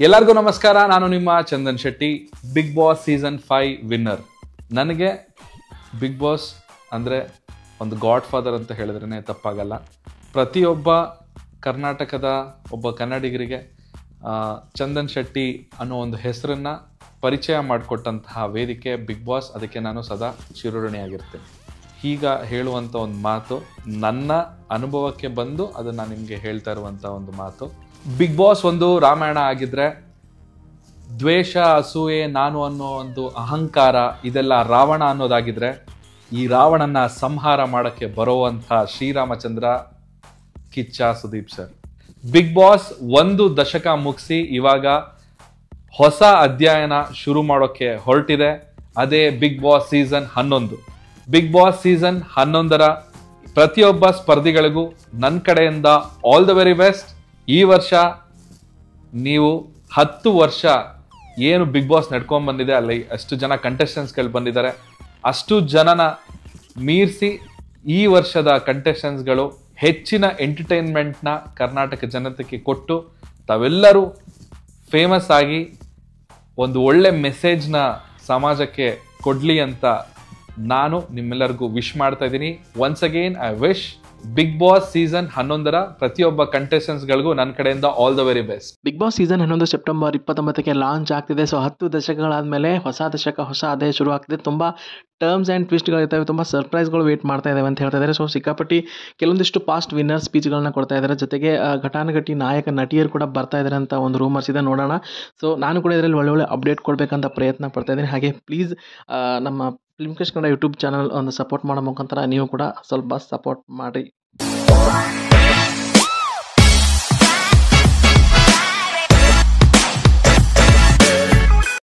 ಎಲ್ಲರಿಗೂ ನಮಸ್ಕಾರ ನಾನು ನಿಮ್ಮ Chandan Shetty big boss season five winner ನನಗೆ ಬಿಗ್ ಬಾಸ್ ಅಂದರೆ ಒಂದು ಗಾಡ್ ಫಾದರ್ ಅಂತ ಹೇಳಿದ್ರೇ ತಪ್ಪಾಗಲ್ಲ ಪ್ರತಿಯೊಬ್ಬ ಕರ್ನಾಟಕದ ಒಬ್ಬ ಕನ್ನಡಿಗರಿಗೆ ಆ, ಚಂದನ್ ಶೆಟ್ಟಿ ಅನ್ನೋ ಒಂದು ಹೆಸರನ್ನು ಪರಿಚಯ ಮಾಡಿಕೊಟ್ಟಂತಹ ವೇದಿಕೆ ಬಿಗ್ ಬಾಸ್ ಅದಕ್ಕೆ ನಾನು ಸದಾ ಚಿರುಋಣಿಯಾಗಿರ್ತೇನೆ ಈಗ ಹೇಳುವಂಥ ಒಂದು ಮಾತು ನನ್ನ ಅನುಭವಕ್ಕೆ ಬಂದು ಅದನ್ನು ನಿಮಗೆ ಹೇಳ್ತಾ ಇರುವಂಥ ಒಂದು ಮಾತು ಬಿಗ್ ಬಾಸ್ ಒಂದು ರಾಮಾಯಣ ಆಗಿದ್ರೆ ದ್ವೇಷ ಅಸೂಯೆ ನಾನು ಅನ್ನೋ ಒಂದು ಅಹಂಕಾರ ಇದೆಲ್ಲ ರಾವಣ ಅನ್ನೋದಾಗಿದ್ರೆ ಈ ರಾವಣನ ಸಂಹಾರ ಮಾಡೋಕ್ಕೆ ಬರುವಂಥ Sriramachandra Kichcha Sudeep sir big boss ಒಂದು ದಶಕ ಮುಗಿಸಿ ಇವಾಗ ಹೊಸ ಅಧ್ಯಯನ ಶುರು ಮಾಡೋಕ್ಕೆ ಹೊರಟಿದೆ ಅದೇ ಬಿಗ್ ಬಾಸ್ ಸೀಸನ್ ಹನ್ನೊಂದು ಬಿಗ್ ಬಾಸ್ ಸೀಸನ್ ಹನ್ನೊಂದರ ಪ್ರತಿಯೊಬ್ಬ ಸ್ಪರ್ಧಿಗಳಿಗೂ ನನ್ನ ಕಡೆಯಿಂದ ಆಲ್ ದ ವೆರಿ ಬೆಸ್ಟ್ ಈ ವರ್ಷ ನೀವು ಹತ್ತು ವರ್ಷ ಏನು ಬಿಗ್ ಬಾಸ್ ನಡ್ಕೊಂಡ್ ಬಂದಿದೆ ಅಲ್ಲಿ ಅಷ್ಟು ಜನ ಕಂಟೆಸ್ಟೆಂಟ್ಸ್ಗಳು ಬಂದಿದ್ದಾರೆ ಅಷ್ಟು ಜನನ ಮೀರಿಸಿ ಈ ವರ್ಷದ ಕಂಟೆಸ್ಟೆಂಟ್ಸ್ಗಳು ಹೆಚ್ಚಿನ ಎಂಟರ್ಟೈನ್ಮೆಂಟ್ನ ಕರ್ನಾಟಕ ಜನತೆಗೆ ಕೊಟ್ಟು ತಾವೆಲ್ಲರೂ ಫೇಮಸ್ ಆಗಿ ಒಂದು ಒಳ್ಳೆ ಮೆಸೇಜ್ನ ಸಮಾಜಕ್ಕೆ ಕೊಡ್ಲಿ ಅಂತ ನಾನು ನಿಮ್ಮೆಲ್ಲರಿಗೂ ವಿಶ್ ಮಾಡ್ತಾ ಇದ್ದೀನಿ once again I wish big boss season ಹನ್ನೊಂದರ ಪ್ರತಿಯೊಬ್ಬ ಕಂಟೆಸ್ಟೆಂಟ್ಸ್ಗಳಿಗೂ ನನ್ನ ಕಡೆಯಿಂದ all the very best big boss season ಹನ್ನೊಂದು ಸೆಪ್ಟೆಂಬರ್ ಇಪ್ಪತ್ತೊಂಬತ್ತಕ್ಕೆ ಲಾಂಚ್ ಆಗ್ತಿದೆ ಸೊ ಹತ್ತು ದಶಕಗಳಾದಮೇಲೆ ಹೊಸ ದಶಕ ಹೊಸ ಅಧ್ಯಾಯ ಶುರು ಆಗ್ತಿದೆ ತುಂಬ ಟರ್ಮ್ಸ್ ಆ್ಯಂಡ್ ಟ್ವಿಸ್ಟ್ಗಳಿರ್ತವೆ ತುಂಬ ಸರ್ಪ್ರೈಸ್ಗಳು ವೇಟ್ ಮಾಡ್ತಾ ಇದ್ದಾವೆ ಅಂತ ಹೇಳ್ತಾ ಇದ್ದಾರೆ ಸೊ ಸಿಕ್ಕಾಪಟ್ಟಿ ಕೆಲವೊಂದಿಷ್ಟು ಪಾಸ್ಟ್ ವಿನ್ನರ್ ಸ್ಪೀಚ್ಗಳನ್ನ ಕೊಡ್ತಾ ಇದ್ದಾರೆ ಜೊತೆಗೆ ಆ, ಘಟಾನುಘಟಿ ನಾಯಕ ನಟಿಯರು ಕೂಡ ಬರ್ತಾ ಇದ್ದಾರೆ ಅಂತ ಒಂದು ರೂಮರ್ಸ್ ಇದೆ ನೋಡೋಣ ಸೊ ನಾನು ಕೂಡ ಇದರಲ್ಲಿ ಒಳ್ಳೆ ಒಳ್ಳೆ ಅಪ್ಡೇಟ್ ಕೊಡಬೇಕಂತ ಪ್ರಯತ್ನ ಪಡ್ತಾ ಇದ್ದೀನಿ ಹಾಗೆ ಪ್ಲೀಸ್ ನಮ್ಮ ಫಿಲ್ಮ್ಕೇಶ್ ಕನ್ನಡ ಯೂಟ್ಯೂಬ್ ಚಾನಲ್ ಒಂದು ಸಪೋರ್ಟ್ ಮಾಡೋ ಮುಖಾಂತರ ನೀವು ಕೂಡ ಸ್ವಲ್ಪ ಸಪೋರ್ಟ್ ಮಾಡಿ